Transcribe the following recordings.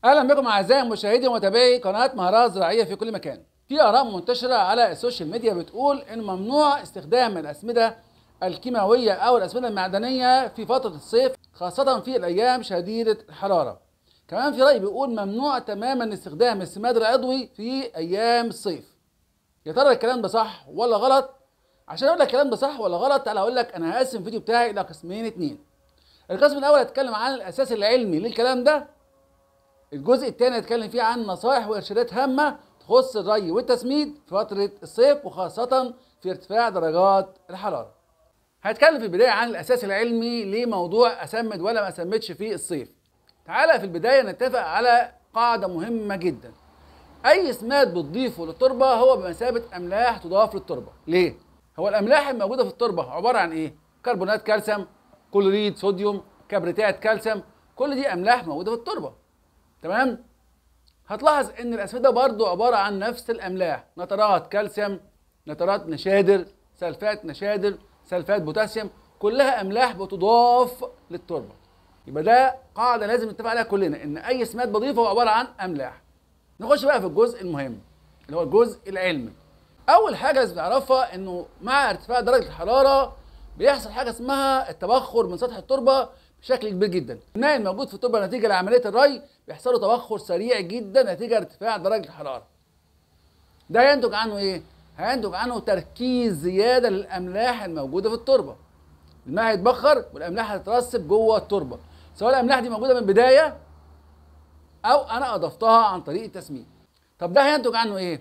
اهلا بكم اعزائي مشاهدي ومتابعي قناه مهارات زراعيه في كل مكان. في اراء منتشره على السوشيال ميديا بتقول ان ممنوع استخدام الاسمده الكيماويه او الاسمده المعدنيه في فتره الصيف خاصه في الايام شديده الحراره. كمان في راي بيقول ممنوع تماما استخدام السماد العضوي في ايام الصيف. يا ترى الكلام ده صح ولا غلط؟ عشان اقول لك الكلام ده صح ولا غلط تعالى اقول لك انا هقسم الفيديو بتاعي الى قسمين اتنين. القسم الاول هتكلم عن الاساس العلمي للكلام ده الجزء الثاني هتكلم فيه عن نصائح وارشادات هامه تخص الري والتسميد في فتره الصيف وخاصه في ارتفاع درجات الحراره. هتكلم في البدايه عن الاساس العلمي لموضوع اسمد ولا ما اسمدش في الصيف. تعالى في البدايه نتفق على قاعده مهمه جدا. اي سماد بتضيفه للتربه هو بمثابه املاح تضاف للتربه. ليه؟ هو الاملاح الموجوده في التربه عباره عن ايه؟ كربونات كالسيوم، كلوريد صوديوم، كبريتات كالسيوم، كل دي املاح موجوده في التربه. تمام هتلاحظ ان الاسمده برضو عباره عن نفس الاملاح نترات كالسيوم نترات نشادر سلفات نشادر سلفات بوتاسيوم كلها املاح بتضاف للتربه يبقى ده قاعده لازم نتفق عليها كلنا ان اي سماد بضيفه هو عباره عن املاح نخش بقى في الجزء المهم اللي هو الجزء العلمي اول حاجه لازم تعرفها انه مع ارتفاع درجه الحراره بيحصل حاجه اسمها التبخر من سطح التربه بشكل كبير جدا الماء الموجود في التربه نتيجه لعمليه الري بيحصل له تبخر سريع جدا نتيجه ارتفاع درجه الحراره ده هينتج عنه ايه هينتج عنه تركيز زياده للاملاح الموجوده في التربه الماء هيتبخر والاملاح هتترسب جوه التربه سواء الاملاح دي موجوده من البدايه او انا اضفتها عن طريق التسميد طب ده هينتج عنه ايه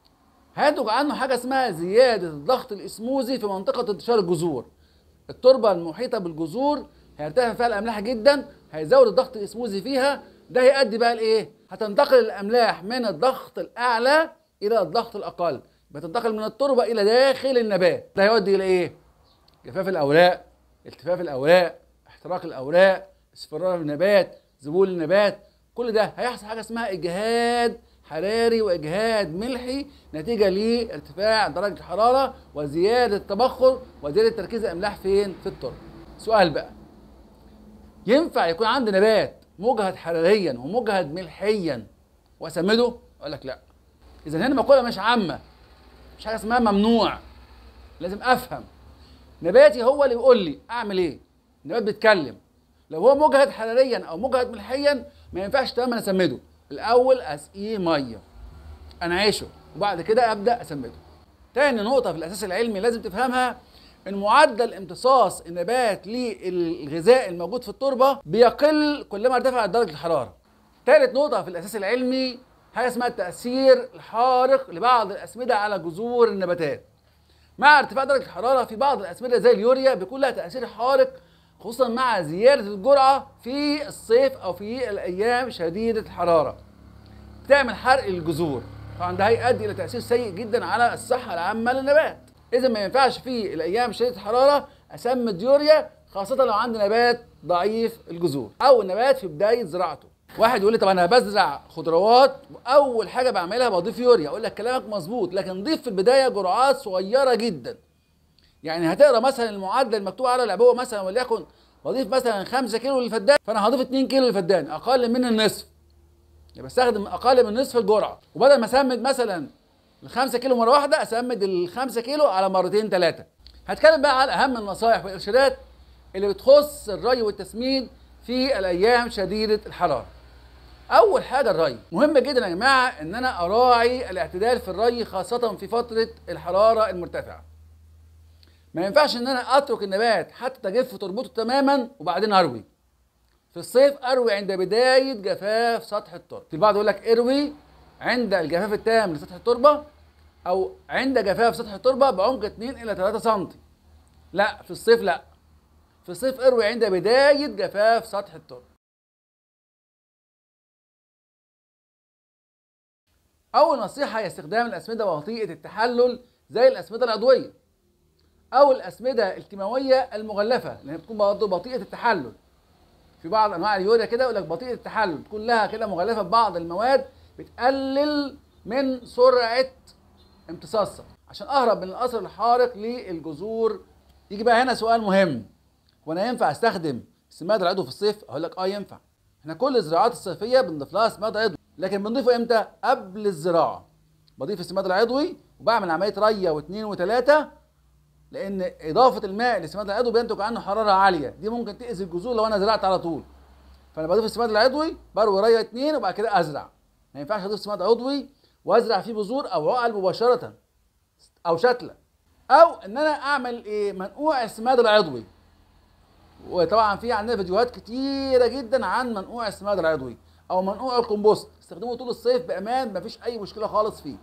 هينتج عنه حاجه اسمها زياده الضغط الاسموزي في منطقه انتشار الجذور التربه المحيطه بالجذور هيرتفع فيها الاملاح جدا هيزود الضغط الاسموزي فيها ده هيؤدي بقى لايه هتنتقل الاملاح من الضغط الاعلى الى الضغط الاقل بتنتقل من التربه الى داخل النبات ده هيؤدي الى ايه جفاف الاوراق التفاف الاوراق احتراق الاوراق اصفرار النبات ذبول النبات كل ده هيحصل حاجه اسمها اجهاد حراري واجهاد ملحي نتيجه لارتفاع درجه الحراره وزياده التبخر وزياده تركيز الاملاح فين في التربه سؤال بقى ينفع يكون عندي نبات مجهد حراريا ومجهد ملحيا واسمده؟ اقول لك لا. اذا هنا مقوله مش عامه. مش حاجه اسمها ممنوع. لازم افهم. نباتي هو اللي يقول لي اعمل ايه؟ النبات بيتكلم. لو هو مجهد حراريا او مجهد ملحيا ما ينفعش تماما اسمده. الاول اسقيه ميه. انعشه وبعد كده ابدا اسمده. تاني نقطه في الاساس العلمي لازم تفهمها ان معدل امتصاص النبات للغذاء الموجود في التربه بيقل كلما ارتفعت درجه الحراره. ثالث نقطه في الاساس العلمي حاجه اسمها التاثير الحارق لبعض الاسمده على جذور النباتات. مع ارتفاع درجه الحراره في بعض الاسمده زي اليوريا بيكون لها تاثير حارق خصوصا مع زياده الجرعه في الصيف او في الايام شديده الحراره. بتعمل حرق للجذور. طبعا ده هيؤدي الى تاثير سيء جدا على الصحه العامه للنبات. اذا ما ينفعش في الايام شديده الحراره اسمد يوريا خاصه لو عندي نبات ضعيف الجذور او النبات في بدايه زراعته واحد يقول لي طب انا بزرع خضروات واول حاجه بعملها بضيف يوريا اقول لك كلامك مظبوط لكن ضيف في البدايه جرعات صغيره جدا يعني هتقرا مثلا المعدل المكتوب على العبوه مثلا وليكن بضيف مثلا 5 كيلو للفدان فانا هضيف 2 كيلو للفدان اقل من النصف يبقى بستخدم اقل من نصف الجرعه وبدل ما اسمد مثلا الخمسة كيلو مرة واحدة أسمد الخمسة كيلو على مرتين ثلاثة. هتكلم بقى على أهم النصائح والإرشادات اللي بتخص الري والتسميد في الأيام شديدة الحرارة. أول حاجة الري، مهم جدا يا جماعة إن أنا أراعي الاعتدال في الري خاصة في فترة الحرارة المرتفعة. ما ينفعش إن أنا أترك النبات حتى تجف تربته تماما وبعدين أروي. في الصيف أروي عند بداية جفاف سطح التربة. في البعض يقول لك اروي عند الجفاف التام لسطح التربة أو عند جفاف سطح التربة بعمق 2 إلى 3 سم. لا في الصيف لا. في الصيف اروي عند بداية جفاف سطح التربة. أول نصيحة هي استخدام الأسمدة بطيئة التحلل زي الأسمدة العضوية. أو الأسمدة الكيماوية المغلفة لأنها بتكون برضه بطيئة التحلل. في بعض أنواع اليوريا كده يقول لك بطيئة التحلل بتكون لها كده مغلفة ببعض المواد بتقلل من سرعه امتصاصها عشان اهرب من الاثر الحارق للجذور يجي بقى هنا سؤال مهم وانا ينفع استخدم السماد العضوي في الصيف اقول لك اه ينفع احنا كل الزراعات الصيفيه بنضيف لها سماد عضوي لكن بنضيفه امتى قبل الزراعه بضيف السماد العضوي وبعمل عمليه ريه واثنين وثلاثه لان اضافه الماء للسماد العضوي بينتج عنه حراره عاليه دي ممكن تاذي الجذور لو انا زرعت على طول فانا بضيف السماد العضوي بروي ريه اثنين وبعد كده ازرع ما ينفعش اضيف سماد عضوي وازرع فيه بذور او عقل مباشره او شتله او ان انا اعمل ايه منقوع السماد العضوي وطبعا في عندنا فيديوهات كتيره جدا عن منقوع السماد العضوي او منقوع الكمبوست استخدمه طول الصيف بامان مفيش اي مشكله خالص فيه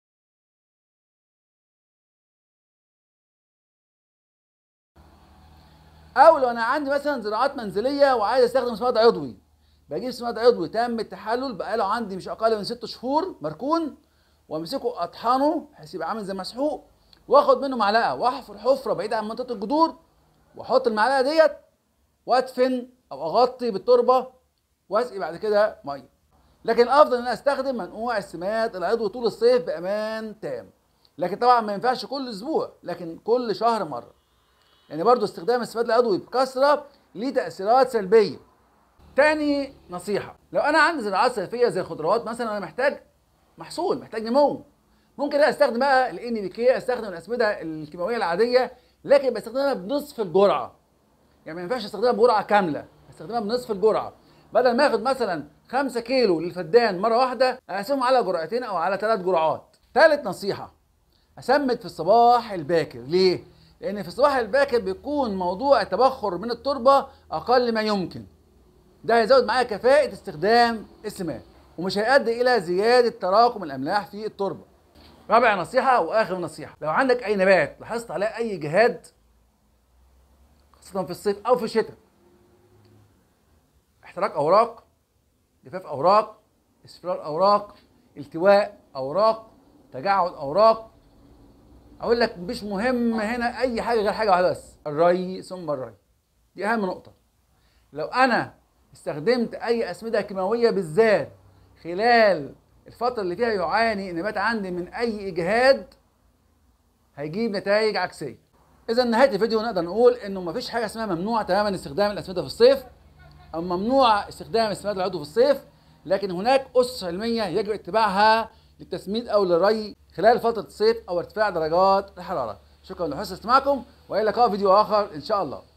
او لو انا عندي مثلا زراعات منزليه وعايز استخدم سماد عضوي بجيب سماد عضوي تم التحلل بقاله عندي مش اقل من ست شهور مركون وامسكه اطحنه بحيث يبقى عامل زي مسحوق واخد منه معلقه واحفر حفره بعيده عن منطقه الجذور واحط المعلقه ديت وادفن او اغطي بالتربه واسقي بعد كده ميه لكن الافضل ان انا استخدم منقوع السماد العضوي طول الصيف بامان تام لكن طبعا ما ينفعش كل اسبوع لكن كل شهر مره يعني برضو استخدام السماد العضوي بكثره ليه تاثيرات سلبيه تاني نصيحه لو انا عندي زراعات صيفيه زي الخضروات مثلا انا محتاج محصول محتاج نمو ممكن انا استخدم بقى الان بي كي استخدم الاسمده الكيماويه العاديه لكن بستخدمها بنصف الجرعه يعني ما ينفعش استخدمها بجرعه كامله استخدمها بنصف الجرعه بدل ما اخد مثلا 5 كيلو للفدان مره واحده اقسمهم على جرعتين او على ثلاث جرعات ثالث نصيحه اسمد في الصباح الباكر ليه لان في الصباح الباكر بيكون موضوع التبخر من التربه اقل ما يمكن ده هيزود معايا كفاءه استخدام السماد ومش هيؤدي الى زياده تراكم الاملاح في التربه رابع نصيحه واخر نصيحه لو عندك اي نبات لاحظت عليه اي جهاد خاصه في الصيف او في الشتاء احتراق اوراق جفاف اوراق اصفرار اوراق التواء اوراق تجعد اوراق اقول لك مش مهم هنا اي حاجه غير حاجه واحده بس الري ثم الري دي اهم نقطه لو انا استخدمت اي اسمده كيماويه بالذات خلال الفتره اللي فيها يعاني النبات عندي من اي اجهاد هيجيب نتائج عكسيه اذا نهايه الفيديو نقدر نقول انه مفيش حاجه اسمها ممنوع تماما استخدام الاسمده في الصيف او ممنوع استخدام السماد العضوي في الصيف لكن هناك اسس علميه يجب اتباعها للتسميد او للري خلال فتره الصيف او ارتفاع درجات الحراره شكرا لحسن استماعكم والى لقاء فيديو اخر ان شاء الله